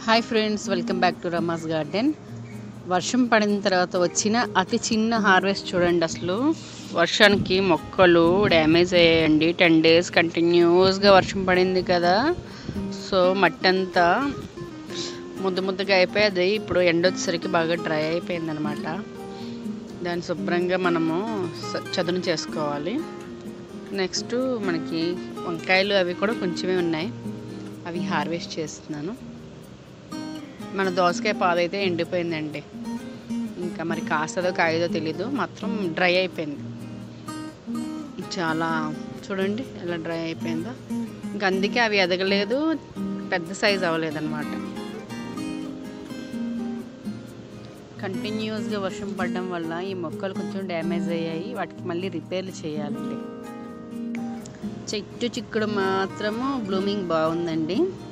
hi friends welcome back to Rama's garden వర్షం పడిన తర్వాత వచ్చిన అతి చిన్న హార్వెస్ట్ చూడండి అసలు వర్షానికి మొక్కలు డ్యామేజ్ అయ్యాయండి టెన్ డేస్ కంటిన్యూస్గా వర్షం పడింది కదా సో మట్టి అంతా ముద్ద ముద్దగా అయిపోయి అది ఇప్పుడు ఎండ వచ్చేసరికి బాగా డ్రై అయిపోయింది అనమాట దాన్ని శుభ్రంగా మనము స- చదును చేసుకోవాలి నెక్స్ట్ మనకి వంకాయలు అవి కూడా కొంచెమే ఉన్నాయి అవి హార్వెస్ట్ చేస్తున్నాను మన దోసకాయ పాదైతే ఎండిపోయిందండి ఇంకా మరి కాస్తదో కాయదో తెలీదు మాత్రం డ్రై అయిపోయింది చాలా చూడండి ఎలా డ్రై అయిపోయిందో ఇంకా అందుకే అవి ఎదగలేదు పెద్ద సైజ్ అవ్వలేదన్నమాట కంటిన్యూస్గా వర్షం పడడం వల్ల ఈ మొక్కలు కొంచెం డ్యామేజ్ అయ్యాయి వాటికి మళ్ళీ రిపేర్లు చేయాలండి చెట్టు చిక్కుడు మాత్రము బ్లూమింగ్ బాగుందండి